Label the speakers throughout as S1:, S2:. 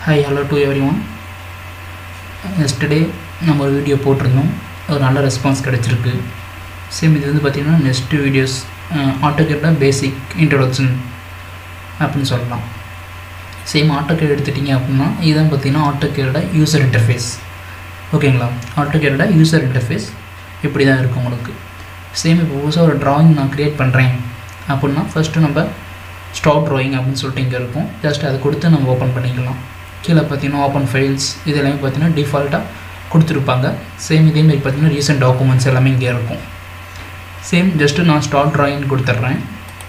S1: hi hello to everyone yesterday நம்ம ஒரு video போட்டிருந்தோம் ஒரு நல்ல ரெஸ்பான்ஸ் கிடச்சிருக்கு சேம் இது வந்து பார்த்திங்கன்னா நெக்ஸ்ட்டு வீடியோஸ் ஆட்டோகேட்டோட பேசிக் இன்ட்ரொடக்ஷன் அப்படின்னு சொல்லலாம் சேம் ஆட்டோகேட் எடுத்துட்டிங்க அப்படின்னா இதுதான் பார்த்திங்கன்னா ஆட்டோகேடோட யூசர் இன்டர்ஃபேஸ் ஓகேங்களா ஆட்டோகேடோட யூசர் இன்டர்ஃபேஸ் இப்படி தான் இருக்கும் உங்களுக்கு சேம் இப்போ புதுசாக ஒரு ட்ராயிங் நான் க்ரியேட் பண்ணுறேன் அப்படின்னா ஃபஸ்ட்டு நம்ம ஸ்டாப் ட்ராயிங் அப்படின்னு சொல்லிட்டு இங்கே இருக்கும் ஜஸ்ட் அதை கொடுத்து நம்ம ஓப்பன் பண்ணிக்கலாம் கீழே பார்த்தீங்கன்னா ஓப்பன் ஃபைல்ஸ் இது எல்லாமே பார்த்தீங்கன்னா டிஃபால்ட்டாக கொடுத்துருப்பாங்க சேம் இதேமாரி பார்த்தீங்கன்னா ரீசெண்ட் டாக்குமெண்ட்ஸ் எல்லாமே இங்கே இருக்கும் சேம் ஜஸ்ட்டு நான் ஸ்டார்ட் ட்ராயிங் கொடுத்துட்றேன்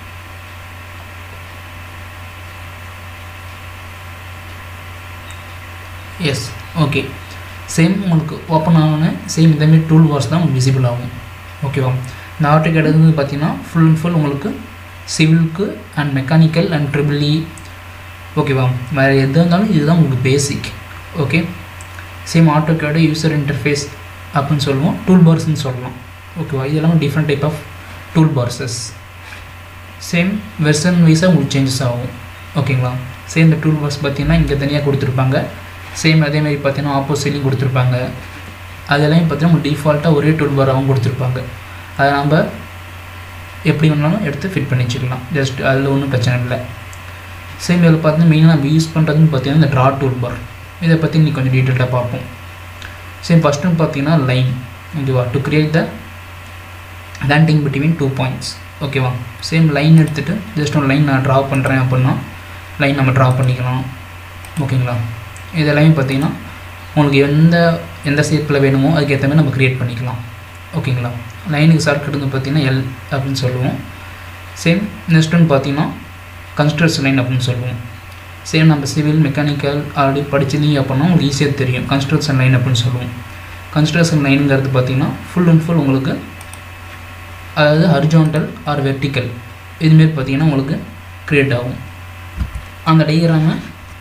S1: எஸ் ஓகே சேம் உங்களுக்கு ஓப்பன் ஆன சேம் இதேமாரி டூல் பார்ஸ் தான் உங்களுக்கு விசிபிள் ஆகும் ஓகேவா இந்த ஆட்டோகேட் வந்து பார்த்தீங்கன்னா ஃபுல் அண்ட் ஃபுல் உங்களுக்கு சிவிலுக்கு and mechanical and triple E ஓகேவா வேறு எது இருந்தாலும் இதுதான் உங்களுக்கு basic okay same AutoCAD user interface அப்படின்னு சொல்லுவோம் டூல் பார்ஸ்ன்னு சொல்லலாம் ஓகேவா இது எல்லாமே different type of tool bars same version வைஸாக உங்களுக்கு சேஞ்சஸ் ஆகும் ஓகேங்களா சேம் இந்த டூல் பார்ஸ் பார்த்தீங்கன்னா இங்கே தனியாக கொடுத்துருப்பாங்க சேம் அதேமாதிரி பார்த்தீங்கன்னா ஆப்போசிட்லையும் கொடுத்துருப்பாங்க அதெல்லாம் பார்த்தீங்கன்னா உங்களுக்கு டிஃபால்ட்டாக ஒரே டூல் பாராகவும் கொடுத்துருப்பாங்க அதை நம்ம எப்படி வேணாலும் எடுத்து ஃபிட் பண்ணி வச்சுக்கலாம் ஜஸ்ட் அதில் ஒன்றும் பிரச்சனை இல்லை சேம் இதில் பார்த்தீங்கன்னா மெயினாக நம்ம யூஸ் பண்ணுறதுன்னு பார்த்தீங்கன்னா இந்த ட்ரா டூல் பார் இதை பற்றி நீ கொஞ்சம் டீட்டெயிலாக பார்ப்போம் சேம் ஃபஸ்ட்டு பார்த்தீங்கன்னா லைன் ஓகேவா to create the landing between two points ஓகேவா சேம் லைன் எடுத்துகிட்டு ஜஸ்ட் ஒரு லைன் நான் ட்ரா பண்ணுறேன் அப்படின்னா லைன் நம்ம ட்ரா பண்ணிக்கலாம் ஓகேங்களா இதெல்லாமே பார்த்தீங்கன்னா உங்களுக்கு எந்த எந்த ஷேப்பில் வேணுமோ அதுக்கேற்ற மாதிரி நம்ம க்ரியேட் பண்ணிக்கலாம் ஓகேங்களா லைனுக்கு ஷார்ட்கட் வந்து பார்த்திங்கன்னா எல் அப்படின்னு சொல்லுவோம் சேம் நெக்ஸ்ட் ஒன்று பார்த்தீங்கன்னா கன்ஸ்ட்ரக்ஷன் லைன் அப்படின்னு சொல்லுவோம் சேம் நம்ம சிவில் மெக்கானிக்கல் ஆல்ரெடி படிச்சிருந்தீங்க அப்படின்னா உங்களுக்கு ஈஸியாக தெரியும் கன்ஸ்ட்ரக்ஷன் லைன் அப்படின்னு சொல்லுவோம் கன்ஸ்ட்ரக்ஷன் லைனுங்கிறது பார்த்திங்கன்னா ஃபுல் அண்ட் ஃபுல் உங்களுக்கு அதாவது ஹரிஜான்டல் ஆர் வெர்டிக்கல் இதுமாரி பார்த்திங்கன்னா உங்களுக்கு க்ரியேட் ஆகும் அந்த டயக்ராமை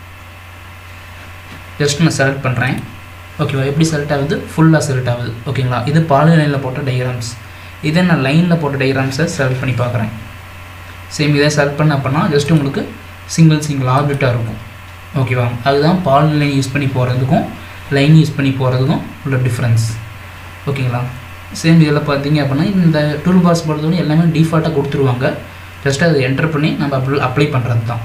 S1: ஜஸ்ட் நான் செலக்ட் பண்ணுறேன் ஓகேவா எப்படி செலக்ட் ஆகுது ஃபுல்லாக செலக்ட் ஆகுது ஓகேங்களா இது பாலி லைனில் போட்ட டயக்ராம்ஸ் இதே நான் லைனில் போட்ட டயக்ராம்ஸை செலக்ட் பண்ணி பார்க்குறேன் சேம் இதே செலக்ட் பண்ண அப்படின்னா ஜஸ்ட் உங்களுக்கு சிங்கிள் சிங்கிள் ஆப்ஜெக்டாக இருக்கும் ஓகேவா அதுதான் பால் லைன் யூஸ் பண்ணி போகிறதுக்கும் லைன் யூஸ் பண்ணி போகிறதுக்கும் உள்ள டிஃப்ரென்ஸ் ஓகேங்களா சேம் இதில் பார்த்தீங்க அப்படின்னா இந்த டூல் பாக்ஸ் பொறுத்தவரை எல்லாமே டிஃபால்ட்டாக கொடுத்துருவாங்க ஜஸ்ட் அதை என்டர் பண்ணி நம்ம அப்ளை அப்ளை பண்ணுறது தான்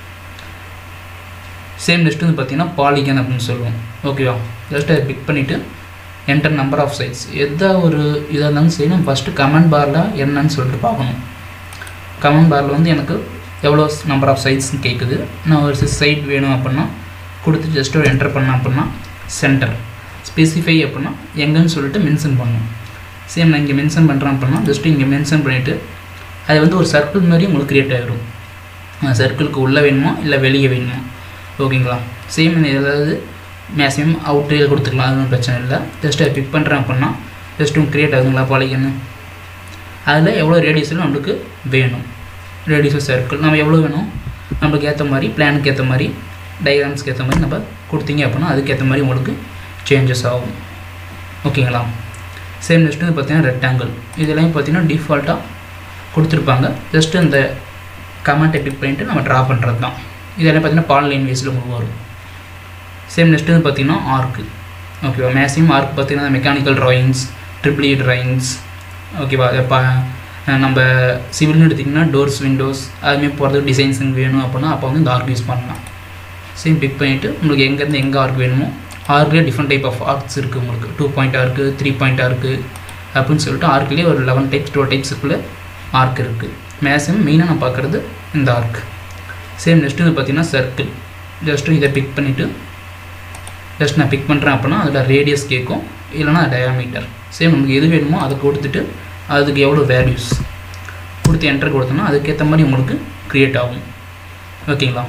S1: சேம் நெக்ஸ்ட் வந்து பார்த்தீங்கன்னா பாலிகன் அப்படின்னு சொல்லுவோம் ஓகேவா ஜஸ்ட் அதை பிக் பண்ணிவிட்டு என்டர் நம்பர் ஆஃப் சைட்ஸ் எந்த ஒரு இதாக இருந்தாலும் சரி நம்ம ஃபஸ்ட்டு கமெண்ட் பாரில் என்னன்னு சொல்லிட்டு பார்க்கணும் கமெண்ட் பாரில் வந்து எனக்கு எவ்வளோ நம்பர் ஆஃப் சைட்ஸ்னு கேட்குது நான் ஒரு சிக்ஸ் சைட் வேணும் அப்படின்னா கொடுத்து ஜஸ்ட் ஒரு என்டர் பண்ணேன் அப்படின்னா சென்டர் ஸ்பெசிஃபை அப்படின்னா எங்கன்னு சொல்லிட்டு மென்ஷன் பண்ணணும் சேம் நான் இங்கே மென்ஷன் பண்ணுறேன் அப்படின்னா ஜஸ்ட்டு இங்கே மென்ஷன் பண்ணிவிட்டு அது வந்து ஒரு சர்க்கிள் மாதிரி உங்களுக்கு க்ரியேட் ஆகிடும் சர்க்கிளுக்கு உள்ளே வேணுமா இல்லை வெளியே வேணுமா ஓகேங்களா சேம் ஏதாவது மேக்ஸிமம் அவுட்ரேல் கொடுத்துக்கலாம் அது ஒன்றும் பிரச்சனை இல்லை ஜஸ்ட் அதை பிக் பண்ணுறேன் அப்படின்னா ஜஸ்ட் உங்க க்ரியேட் ஆகுதுங்களா பாலிகன்னு அதில் எவ்வளோ ரேடியஸில் நம்மளுக்கு வேணும் ரேடியஸ் சர்க்கிள் நம்ம எவ்வளோ வேணும் நம்மளுக்கு ஏற்ற மாதிரி பிளானுக்கு ஏற்ற மாதிரி டயக்ராம்ஸ்க்கு ஏற்ற மாதிரி நம்ம கொடுத்தீங்க அப்படின்னா அதுக்கேற்ற மாதிரி உங்களுக்கு சேஞ்சஸ் ஆகும் ஓகேங்களா சேம் நெக்ஸ்ட் வந்து பார்த்தீங்கன்னா ரெக்டாங்கிள் இதெல்லாம் பார்த்தீங்கன்னா டிஃபால்ட்டாக கொடுத்துருப்பாங்க ஜஸ்ட் அந்த கமெண்ட்டை கிளிக் பண்ணிவிட்டு நம்ம ட்ரா பண்ணுறது தான் இதெல்லாம் பார்த்தீங்கன்னா பால் லைன் வேஸில் உங்களுக்கு வரும் சேம் நெக்ஸ்ட் வந்து பார்த்தீங்கன்னா ஆர்க்கு ஓகேவா மேக்ஸிமம் ஆர்க் பார்த்தீங்கன்னா mechanical drawings triple E drawings ஓகேவா இப்போ நம்ம சிவில்னு எடுத்திங்கன்னா டோர்ஸ் விண்டோஸ் அதுமாரி போகிறதுக்கு டிசைன்ஸுங்க வேணும் அப்படின்னா அப்போ வந்து இந்த ஆர்க் யூஸ் பண்ணலாம் சேம் பிக் பண்ணிவிட்டு உங்களுக்கு எங்கேருந்து எங்கே ஆர்க் வேணுமோ ஆர்க்லேயே டிஃப்ரெண்ட் டைப் ஆஃப் ஆர்க்ஸ் இருக்குது உங்களுக்கு டூ பாயிண்ட்டாக இருக்குது த்ரீ பாயிண்ட்டாக இருக்குது அப்படின்னு சொல்லிட்டு ஆர்க்லேயே ஒரு லெவன் டைப்ஸ் டுவெல் டைப்ஸுக்குள்ளே ஆர்க் இருக்குது மேக்ஸிமம் மெயினாக நான் பார்க்குறது இந்த ஆர்க் சேம் நெக்ஸ்ட்டு வந்து பார்த்தீங்கன்னா சர்க்கிள் ஜஸ்ட்டு இதை பிக் பண்ணிவிட்டு ஜஸ்ட் நான் பிக் பண்ணுறேன் அப்படின்னா அதில் ரேடியஸ் கேட்கும் இல்லைனா டயாமீட்டர் சேம் நமக்கு எது வேணுமோ அதை கொடுத்துட்டு அதுக்கு எவ்வளோ வேல்யூஸ் கொடுத்து என்டர் கொடுத்தோன்னா அதுக்கேற்ற மாதிரி உங்களுக்கு க்ரியேட் ஆகும் ஓகேங்களா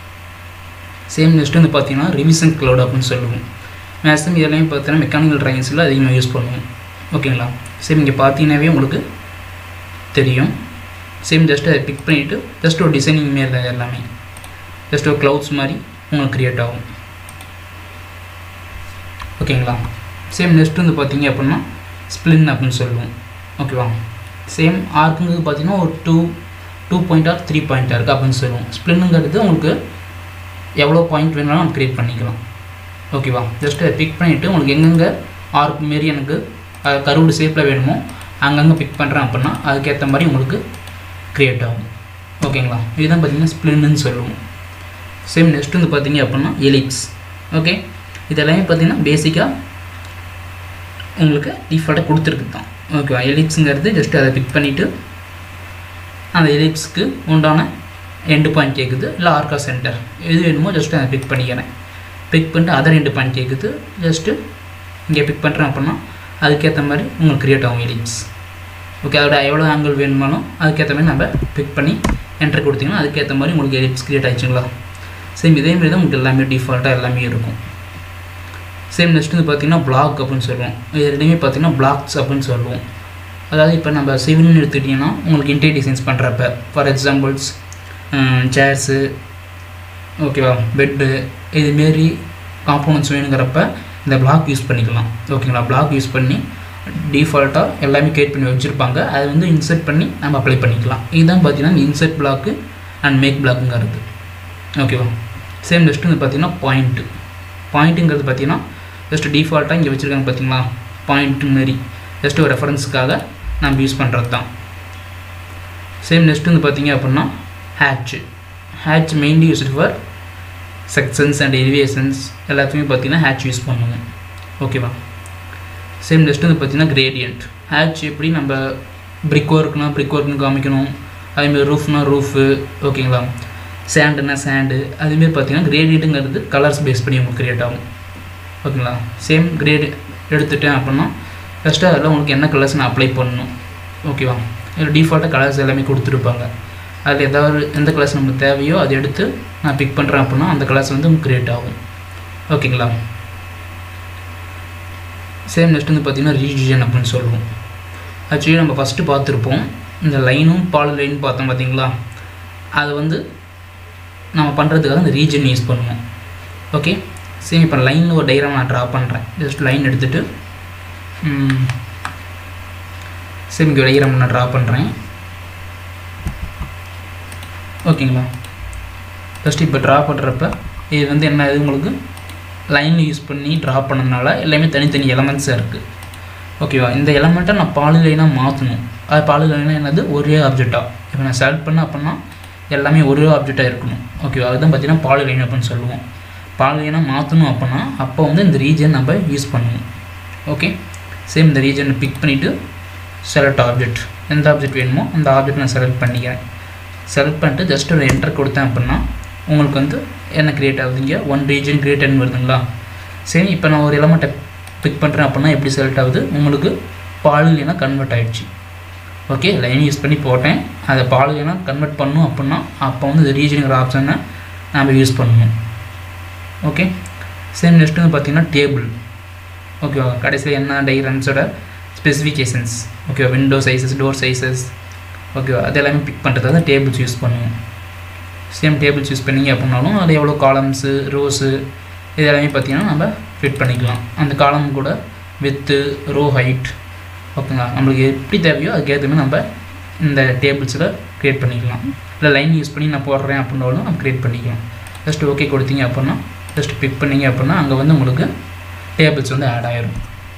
S1: சேம் நெக்ஸ்ட் வந்து பார்த்தீங்கன்னா ரிவிஷன் க்ளவுட் அப்படின்னு சொல்லுவோம் மேக்ஸிமம் இதெல்லாம் பார்த்தீங்கன்னா மெக்கானிக்கல் ட்ரைன்ஸில் அதிகமாக யூஸ் பண்ணுவோம் ஓகேங்களா சேம் இங்கே பார்த்தீங்கன்னாவே உங்களுக்கு தெரியும் சேம் ஜஸ்ட் அதை பிக் பண்ணிவிட்டு ஜஸ்ட் ஒரு டிசைனிங் மாரி தான் எல்லாமே ஜஸ்ட் ஒரு க்ளவுட்ஸ் மாதிரி உங்களுக்கு க்ரியேட் ஆகும் ஓகேங்களா சேம் நெக்ஸ்ட் வந்து பார்த்தீங்க அப்படின்னா ஸ்ப்ளின் அப்படின்னு சொல்லுவோம் ஓகேவா சேம் ஆர்க்குங்கிறது பார்த்தீங்கன்னா ஒரு two two point or three பாயிண்ட்டாக இருக்குது அப்படின்னு சொல்லுவோம் ஸ்ப்ளின்னுங்கிறது உங்களுக்கு எவ்வளோ பாயிண்ட் வேணாலும் நம்ம க்ரியேட் பண்ணிக்கலாம் ஓகேவா ஜஸ்ட் அதை பிக் பண்ணிவிட்டு உங்களுக்கு எங்கெங்கே ஆர்க் மாரி எனக்கு கருவுடு ஷேப்பில் வேணுமோ அங்கங்கே பிக் பண்ணுறேன் அப்படின்னா அதுக்கேற்ற மாதிரி உங்களுக்கு க்ரியேட் ஆகும் ஓகேங்களா இதுதான் பார்த்தீங்கன்னா ஸ்ப்ளின்னு சொல்லுவோம் சேம் நெக்ஸ்ட் வந்து பார்த்தீங்க அப்படின்னா எலிப்ஸ் ஓகே இது எல்லாமே பார்த்தீங்கன்னா பேசிக்காக உங்களுக்கு டிஃபால்ட்டாக கொடுத்துருக்கு தான் ஓகேவா எலிப்ஸுங்கிறது ஜஸ்ட் அதை பிக் பண்ணிவிட்டு அந்த எலிப்ஸ்க்கு உண்டான எண்டு பாயிண்ட் கேட்குது இல்லை ஆர்கா சென்டர் எது வேணுமோ ஜஸ்ட் அதை பிக் பண்ணிக்கிறேன் பிக் பண்ணிட்டு அதர் ரெண்டு பாயிண்ட் கேட்குது ஜஸ்ட்டு இங்கே பிக் பண்ணுறேன் அப்படின்னா அதுக்கேற்ற மாதிரி உங்களுக்கு க்ரியேட் ஆகும் எலிப்ஸ் ஓகே அதோட எவ்வளோ ஆங்கிள் வேணுமாலும் அதுக்கேற்ற மாதிரி நம்ம பிக் பண்ணி என்டர் கொடுத்தீங்கன்னா அதுக்கேற்ற மாதிரி உங்களுக்கு எலிப்ஸ் க்ரியேட் ஆயிடுச்சுங்களா சேம் இதேமாரி தான் உங்களுக்கு எல்லாமே டிஃபால்ட்டாக எல்லாமே இருக்கும் சேம் நெக்ஸ்ட் வந்து பார்த்தீங்கன்னா பிளாக் அப்படின்னு சொல்லுவோம் இது ரெண்டுமே பார்த்தீங்கன்னா பிளாக்ஸ் அப்படின்னு சொல்லுவோம் அதாவது இப்போ நம்ம சிவில்னு எடுத்துக்கிட்டிங்கன்னா உங்களுக்கு இன்டீரியர் டிசைன்ஸ் பண்ணுறப்ப ஃபார் எக்ஸாம்பிள்ஸ் சேர்ஸு ஓகேவா பெட்டு இதுமாரி காம்போனன்ட்ஸ் வேணுங்கிறப்ப இந்த பிளாக் யூஸ் பண்ணிக்கலாம் ஓகேங்களா பிளாக் யூஸ் பண்ணி டிஃபால்ட்டாக எல்லாமே கிரியேட் பண்ணி வச்சுருப்பாங்க அதை வந்து இன்சர்ட் பண்ணி நம்ம அப்ளை பண்ணிக்கலாம் இதுதான் பார்த்தீங்கன்னா இன்சர்ட் பிளாக்கு அண்ட் மேக் பிளாக்குங்கிறது ஓகேவா சேம் நெக்ஸ்ட் வந்து பார்த்தீங்கன்னா பாயிண்ட்டு பாயிண்ட்டுங்கிறது பார்த்தீங்கன்னா ஜஸ்ட் டிஃபால்ட்டாக இங்கே வச்சுருக்காங்க பார்த்தீங்களா பாயிண்ட் மாரி ஜஸ்ட் ஒரு ரெஃபரன்ஸுக்காக நம்ம யூஸ் பண்ணுறது தான் சேம் நெக்ஸ்ட் வந்து பார்த்தீங்க அப்படின்னா hatch hatch mainly used for sections and elevations எல்லாத்துக்குமே பார்த்தீங்கன்னா ஹேட்ச் யூஸ் பண்ணுவோம் ஓகேவா சேம் நெக்ஸ்ட் வந்து பார்த்தீங்கன்னா கிரேடியன்ட் ஹேட்ச் எப்படி நம்ம பிரிக் ஒர்க்னா பிரிக் ஒர்க்னு காமிக்கணும் அதேமாதிரி ரூஃப்னா ரூஃபு ஓகேங்களா சேண்டுனா சேண்டு அதுமாரி பார்த்தீங்கன்னா கிரேடியண்ட்டுங்கிறது கலர்ஸ் பேஸ் பண்ணி உங்களுக்கு க்ரியேட் ஆகும் ஓகேங்களா சேம் கிரேட் எடுத்துட்டேன் அப்படின்னா ஃபஸ்ட்டு அதில் உங்களுக்கு என்ன கலர்ஸ் நான் அப்ளை பண்ணணும் ஓகேவா இதில் டிஃபால்ட்டாக கலர்ஸ் எல்லாமே கொடுத்துருப்பாங்க அதில் ஏதாவது எந்த கலர்ஸ் நமக்கு தேவையோ அதை எடுத்து நான் பிக் பண்ணுறேன் அப்படின்னா அந்த கலர்ஸ் வந்து க்ரியேட் ஆகும் ஓகேங்களா சேம் நெக்ஸ்ட் வந்து பார்த்திங்கன்னா ரீஜியன் அப்படின்னு சொல்லுவோம் ஆக்சுவலி நம்ம ஃபஸ்ட்டு பார்த்துருப்போம் இந்த லைனும் பால் லைன் பார்த்தோம் பார்த்தீங்களா அது வந்து நம்ம பண்ணுறதுக்காக அந்த ரீஜன் யூஸ் பண்ணுவோம் ஓகே சரி இப்போ லைனில் ஒரு டைராம் நான் ட்ரா பண்ணுறேன் ஜஸ்ட் லைன் எடுத்துகிட்டு சரி இங்கே டைராம் நான் ட்ரா பண்ணுறேன் ஓகேங்களா ஜஸ்ட் இப்போ ட்ரா பண்ணுறப்ப இது வந்து என்ன இது உங்களுக்கு லைன் யூஸ் பண்ணி ட்ரா பண்ணதுனால எல்லாமே தனித்தனி எலமெண்ட்ஸாக இருக்குது ஓகேவா இந்த எலமெண்ட்டை நான் பாலி லைனாக மாற்றணும் அது பாலி லைனாக என்னது ஒரே ஆப்ஜெக்டாக இப்போ நான் செலக்ட் பண்ணேன் அப்படின்னா எல்லாமே ஒரே ஆப்ஜெக்டாக இருக்கணும் ஓகேவா அதுதான் பார்த்தீங்கன்னா பாலி லைன் அப்படின்னு சொல்லுவோம் பாலி லைனாக மாற்றணும் அப்படின்னா அப்போ வந்து இந்த ரீஜன் நம்ம யூஸ் பண்ணணும் ஓகே சேம் இந்த ரீஜனை பிக் பண்ணிவிட்டு செலக்ட் ஆப்ஜெக்ட் எந்த ஆப்ஜெக்ட் வேணுமோ அந்த ஆப்ஜெக்ட் நான் செலக்ட் பண்ணிக்கிறேன் செலக்ட் பண்ணிட்டு ஜஸ்ட் ஒரு என்டர் கொடுத்தேன் அப்படின்னா உங்களுக்கு வந்து என்ன க்ரியேட் ஆகுதுங்க ஒன் ரீஜன் கிரியேட்டட்னு வருதுங்களா சரி இப்போ நான் ஒரு எலமெண்ட்டை பிக் பண்ணுறேன் அப்படின்னா எப்படி செலக்ட் ஆகுது உங்களுக்கு பாலினா கன்வெர்ட் ஆகிடுச்சு ஓகே லைன் யூஸ் பண்ணி போட்டேன் அதை பாலினா கன்வெர்ட் பண்ணும் அப்படின்னா அப்போ வந்து இந்த ரீஜனுங்கிற ஆப்ஷனை நம்ம யூஸ் பண்ணணும் ஓகே சேம் நெக்ஸ்ட் வந்து பார்த்தீங்கன்னா டேபிள் ஓகேவா கடைசியில் என்ன டைரன்ஸோட ஸ்பெசிஃபிகேஷன்ஸ் ஓகேவா விண்டோ சைஸஸ் டோர் சைஸஸ் ஓகேவா அது எல்லாமே பிக் பண்ணுறதுக்காக டேபிள்ஸ் யூஸ் பண்ணுவோம் சேம் டேபிள்ஸ் யூஸ் பண்ணிங்க அப்படின்னாலும் அது எவ்வளோ காலம்ஸு ரோஸு இது எல்லாமே பார்த்தீங்கன்னா நம்ம ஃபிட் பண்ணிக்கலாம் அந்த காலம் கூட வித்து ரோ ஹைட் ஓகேங்களா நம்மளுக்கு எப்படி தேவையோ அதுக்கேற்ற மாதிரி நம்ம இந்த டேபிள்ஸில் க்ரியேட் பண்ணிக்கலாம் இல்லை லைன் யூஸ் பண்ணி நான் போடுறேன் அப்படின்னாலும் நம்ம க்ரியேட் பண்ணிக்கலாம் ஜஸ்ட் ஓகே கொடுத்தீங்க அப்படின்னா ஜஸ்ட் பிக் பண்ணிங்க அப்படின்னா அங்கே வந்து உங்களுக்கு டேபிள்ஸ் வந்து ஆட் ஆயிரும்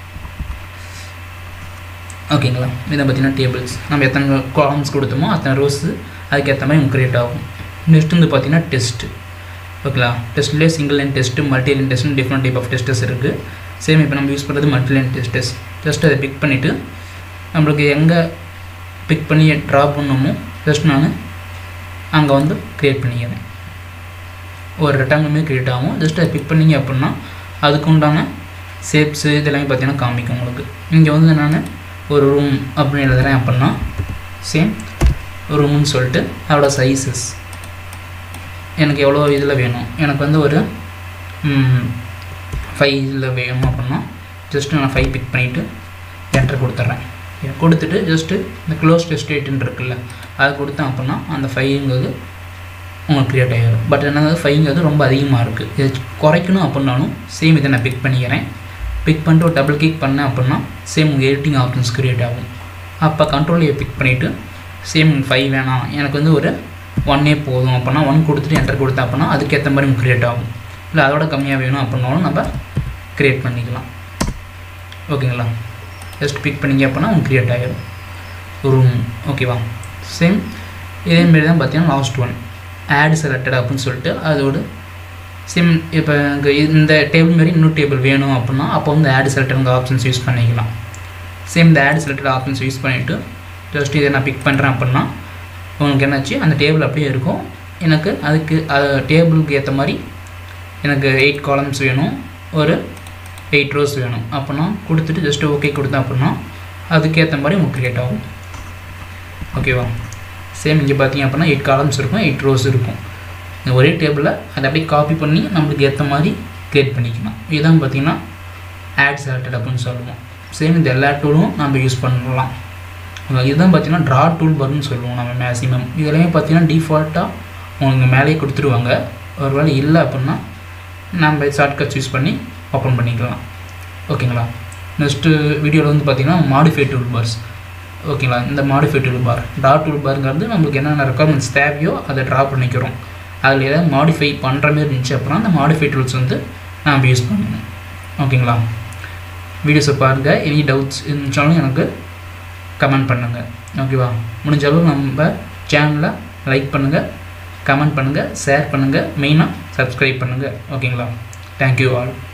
S1: ஓகேங்களா இதை பார்த்தீங்கன்னா டேபிள்ஸ் நம்ம எத்தனை காலம்ஸ் கொடுத்தோமோ அத்தனை ரோஸு அதுக்கேற்ற மாதிரி உங்களுக்கு க்ரியேட் ஆகும் நெக்ஸ்ட் வந்து பார்த்தீங்கன்னா டெஸ்ட்டு ஓகேங்களா டெஸ்ட்லேயே single line text multi line டெஸ்ட்னு டிஃப்ரெண்ட் டைப் ஆஃப் டெஸ்டஸ் இருக்குது சேம் இப்போ நம்ம யூஸ் பண்ணுறது மல்டி லைன் டெஸ்டஸ் ஜஸ்ட் அதை பிக் பண்ணிவிட்டு நம்மளுக்கு எங்கே பிக் பண்ணி ட்ரா பண்ணணுமோ ஜஸ்ட் நான் அங்கே வந்து க்ரியேட் பண்ணிக்கிறேன் ஒரு ரெக்டாங்கிளுமே க்ரியேட் ஆகும் ஜஸ்ட் அதை பிக் பண்ணிங்க அப்படின்னா அதுக்கு உண்டான ஷேப்ஸு இதெல்லாமே பார்த்தீங்கன்னா காமிக்கும் உங்களுக்கு இங்கே வந்து நான் ஒரு ரூம் அப்படின்னு எழுதுறேன் அப்படின்னா சேம் ரூம்னு சொல்லிட்டு அதோட சைஸஸ் எனக்கு எவ்வளோ இதில் வேணும் எனக்கு வந்து ஒரு ஃபைவ் இதில் வேணும் அப்படின்னா ஜஸ்ட்டு நான் ஃபைவ் பிக் பண்ணிவிட்டு என்ட்ரு கொடுத்துட்றேன் கொடுத்துட்டு ஜஸ்ட்டு இந்த க்ளோஸ் டெஸ்டேட்டுன்னு இருக்குல்ல அது கொடுத்தேன் அப்படின்னா அந்த ஃபைவ்ங்கிறது உங்களுக்கு க்ரியேட் ஆகிடும் பட் என்னது ஃபைவ்ங்கிறது ரொம்ப அதிகமாக இருக்குது இது குறைக்கணும் அப்படின்னாலும் சேம் இதை நான் பிக் பண்ணிக்கிறேன் பிக் பண்ணிட்டு ஒரு டபுள் கிளிக் பண்ணேன் அப்படின்னா சேம் உங்கள் எடிட்டிங் ஆப்ஷன்ஸ் க்ரியேட் ஆகும் அப்போ கண்ட்ரோல் பிக் பண்ணிவிட்டு சேம் ஃபைவ் வேணாம் எனக்கு வந்து ஒரு ஒன்னே போதும் அப்படின்னா ஒன் கொடுத்துட்டு என்டர் கொடுத்தா அப்படின்னா அதுக்கேற்ற மாதிரி க்ரியேட் ஆகும் இல்லை அதோட கம்மியாக வேணும் அப்படின்னாலும் நம்ம க்ரியேட் பண்ணிக்கலாம் ஓகேங்களா ஜஸ்ட் பிக் பண்ணிங்க அப்படின்னா உங்களுக்கு க்ரியேட் ஆகிடும் ரூம் ஓகேவா சேம் இதேமாரி தான் பார்த்தீங்கன்னா லாஸ்ட் ஒன் ஆட் செலக்டட் அப்படின்னு சொல்லிட்டு அதோட சிம் இப்போ இங்கே இந்த டேபிள் மாரி இன்னொரு டேபிள் வேணும் அப்படின்னா அப்போ வந்து ஆட் செலக்டட் ஆப்ஷன்ஸ் யூஸ் பண்ணிக்கலாம் சேம் இந்த ஆட் செலக்டட் ஆப்ஷன்ஸ் யூஸ் பண்ணிவிட்டு ஜஸ்ட் இதை நான் பிக் பண்ணுறேன் அப்படின்னா உங்களுக்கு என்னாச்சு அந்த டேபிள் அப்படியே இருக்கும் எனக்கு அதுக்கு அது டேபிளுக்கு ஏற்ற மாதிரி எனக்கு எயிட் காலம்ஸ் வேணும் ஒரு எயிட் ரோஸ் வேணும் அப்படின்னா கொடுத்துட்டு ஜஸ்ட் ஓகே கொடுத்தேன் அப்படின்னா அதுக்கேற்ற மாதிரி உங்களுக்கு க்ரியேட் ஆகும் ஓகேவா சேம் இங்கே பார்த்தீங்க அப்படின்னா எயிட் காலம்ஸ் இருக்கும் எயிட் ரோஸ் இருக்கும் இந்த ஒரே டேபிளில் அதை அப்படியே காப்பி பண்ணி நம்மளுக்கு ஏற்ற மாதிரி க்ரியேட் பண்ணிக்கலாம் இதுதான் பார்த்தீங்கன்னா ஆட் செலக்டட் அப்படின்னு சொல்லுவோம் சேம் இந்த எல்லா டூலும் நம்ம யூஸ் பண்ணலாம் இதுதான் பார்த்தீங்கன்னா ட்ரா டூல் பர்னு சொல்லுவோம் நம்ம மேக்ஸிமம் இதுலேயுமே பார்த்தீங்கன்னா டிஃபால்ட்டாக உங்களுக்கு மேலேயே கொடுத்துருவாங்க ஒரு வேளை இல்லை அப்படின்னா நம்ம ஷார்ட்கட்ஸ் யூஸ் பண்ணி ஓப்பன் பண்ணிக்கலாம் ஓகேங்களா நெக்ஸ்ட்டு வீடியோவில் வந்து பார்த்திங்கன்னா மாடிஃபை டூல் பார்ஸ் ஓகேங்களா இந்த modify tool bar draw tool பார்ங்கிறது நம்மளுக்கு என்னென்ன ரெக்குவயர்மெண்ட்ஸ் தேவையோ அதை ட்ரா பண்ணிக்கிறோம் அதில் ஏதாவது மாடிஃபை பண்ணுற மாதிரி இருந்துச்சு அப்படின்னா அந்த மாடிஃபை டூல்ஸ் வந்து நம்ம யூஸ் பண்ணணும் ஓகேங்களா வீடியோஸை பாருங்கள் எனி டவுட்ஸ் இருந்துச்சாலும் எனக்கு கமெண்ட் பண்ணுங்கள் ஓகேவா முடிஞ்ச அளவு நம்ம சேனலை லைக் பண்ணுங்கள் கமெண்ட் பண்ணுங்கள் ஷேர் பண்ணுங்கள் மெயினாக சப்ஸ்கிரைப் பண்ணுங்கள் ஓகேங்களா தேங்க்யூ ஆல்